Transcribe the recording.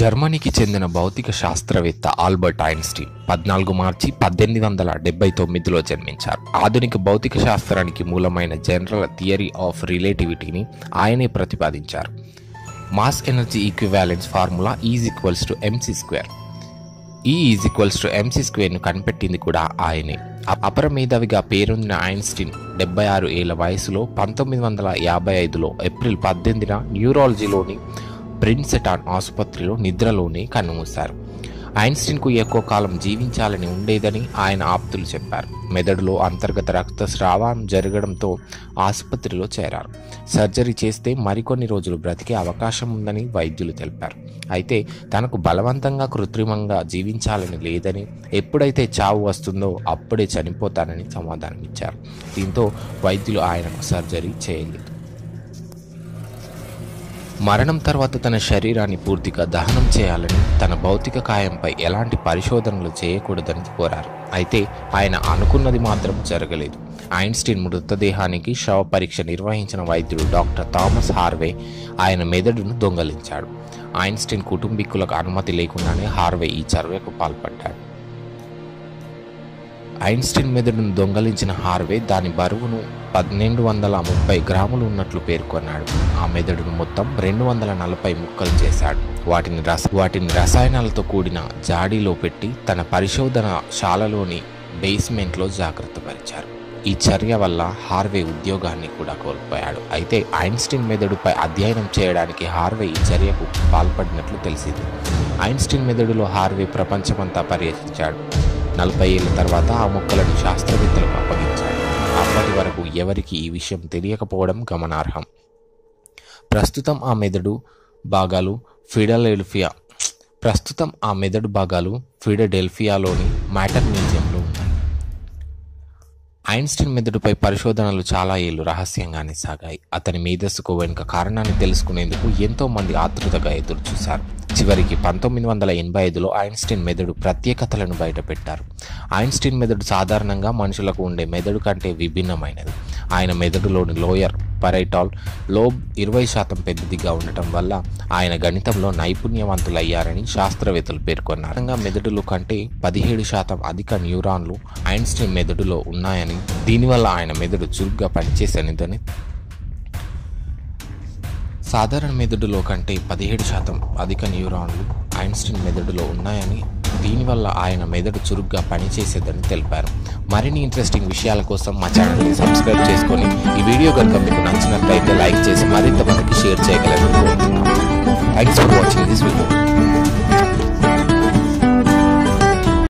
జర్మనీకి చెందిన భౌతిక శాస్త్రవేత్త ఆల్బర్ట్ ఐన్స్టీన్ పద్నాలుగు మార్చి పద్దెనిమిది వందల డెబ్బై తొమ్మిదిలో జన్మించారు ఆధునిక భౌతిక శాస్త్రానికి మూలమైన జనరల్ థియరీ ఆఫ్ రిలేటివిటీని ఆయనే ప్రతిపాదించారు mass energy equivalence formula is equals to MC square E is equals to MC స్క్వేర్ను కనిపెట్టింది కూడా ఆయనే అ- అపర మేధావిగా పేరొందిన ఐన్స్టీన్ డెబ్బై ఆరు ఏళ్ల వయసులో పంతొమ్మిది వందల యాభై ఐదులో ఏప్రిల్ పద్దెనిమిదిన న్యూరాలజీలోని ప్రిన్సెటాన్ ఆసుపత్రిలో నిద్రలోనే కన్నుమూశారు ఐన్స్టీన్కు ఎక్కువ కాలం జీవించాలని ఉండేదని ఆయన ఆప్తులు చెప్పారు మెదడులో అంతర్గత రక్తస్రావం జరగడంతో ఆసుపత్రిలో చేరారు సర్జరీ చేస్తే మరికొన్ని రోజులు బ్రతికే అవకాశం ఉందని వైద్యులు తెలిపారు అయితే తనకు బలవంతంగా కృత్రిమంగా జీవించాలని లేదని ఎప్పుడైతే చావు వస్తుందో అప్పుడే చనిపోతానని సమాధానమిచ్చారు దీంతో వైద్యులు ఆయనకు సర్జరీ చేయలేదు మరణం తర్వాత తన శరీరాన్ని పూర్తిగా దహనం చేయాలని తన భౌతిక కాయంపై ఎలాంటి పరిశోధనలు చేయకూడదని కోరారు అయితే ఆయన అనుకున్నది మాత్రం జరగలేదు ఐన్స్టీన్ మృతదేహానికి శవ పరీక్ష నిర్వహించిన వైద్యుడు డాక్టర్ థామస్ హార్వే ఆయన మెదడును దొంగలించాడు ఐన్స్టీన్ కుటుంబీకులకు అనుమతి లేకుండానే హార్వే ఈ చర్యకు పాల్పడ్డాడు ఐన్స్టీన్ మెదడును దొంగలించిన హార్వే దాని బరువును పన్నెండు వందల ముప్పై గ్రాములు ఉన్నట్లు పేర్కొన్నాడు ఆ మెదడును మొత్తం రెండు వందల నలభై ముక్కలు చేశాడు వాటిని రస వాటిని రసాయనాలతో కూడిన జాడీలో పెట్టి తన పరిశోధన శాలలోని బేస్మెంట్లో జాగ్రత్తపరిచారు ఈ చర్య వల్ల హార్వే ఉద్యోగాన్ని కూడా కోల్పోయాడు అయితే ఐన్స్టీన్ మెదడుపై అధ్యయనం చేయడానికి హార్వే ఈ చర్యకు పాల్పడినట్లు తెలిసింది ఐన్స్టీన్ మెదడులో హార్వే ప్రపంచమంతా పర్యటించాడు నలభై ఏళ్ళ తర్వాత ఆ మొక్కలను శాస్త్రవేత్తలకు అప్పగించాడు అప్పటి వరకు ఎవరికి ఈ విషయం తెలియకపోవడం గమనార్హం ప్రస్తుతం ఆ మెదడు భాగాలు ఫిడెల్ఫియా ప్రస్తుతం ఆ మెదడు భాగాలు ఫిడెల్ఫియాలోని మ్యాటర్ మ్యూజియంలో ఉన్నాయి ఐన్స్టీన్ మెదడుపై పరిశోధనలు చాలా ఏళ్లు రహస్యంగానే సాగాయి అతని మేధస్సుకు వెనుక కారణాన్ని తెలుసుకునేందుకు ఎంతో మంది ఆతృతగా ఎదురుచూశారు చివరికి పంతొమ్మిది వందల ఎనభై ఐదులో ఐన్స్టీన్ మెదడు ప్రత్యేకతలను బయటపెట్టారు ఐన్స్టీన్ మెదడు సాధారణంగా మనుషులకు ఉండే మెదడు కంటే విభిన్నమైనది ఆయన మెదడులోని లోయర్ పరైటాల్ లోబ్ ఇరవై శాతం పెద్దదిగా ఉండటం వల్ల ఆయన గణితంలో నైపుణ్యవంతులయ్యారని శాస్త్రవేత్తలు పేర్కొన్నారు ఇంకా మెదడులో కంటే పదిహేడు శాతం అధిక న్యూరాన్లు ఐన్స్టీన్ మెదడులో ఉన్నాయని దీనివల్ల ఆయన మెదడు చురుగ్గా పనిచేసనిదని సాధారణ మెదడులో కంటే పదిహేడు శాతం అధిక న్యూరాన్లు ఐన్స్టీన్ మెదడులో ఉన్నాయని దీనివల్ల ఆయన మెదడు చురుగ్గా పనిచేసేదని తెలిపారు మరిన్ని ఇంట్రెస్టింగ్ విషయాల కోసం మా ఛానల్ని సబ్స్క్రైబ్ చేసుకొని ఈ వీడియో కనుక మీకు నచ్చినట్లయితే లైక్ చేసి మరింత మందికి షేర్ చేయగలరని కోరుతున్నాను thanks for watching this video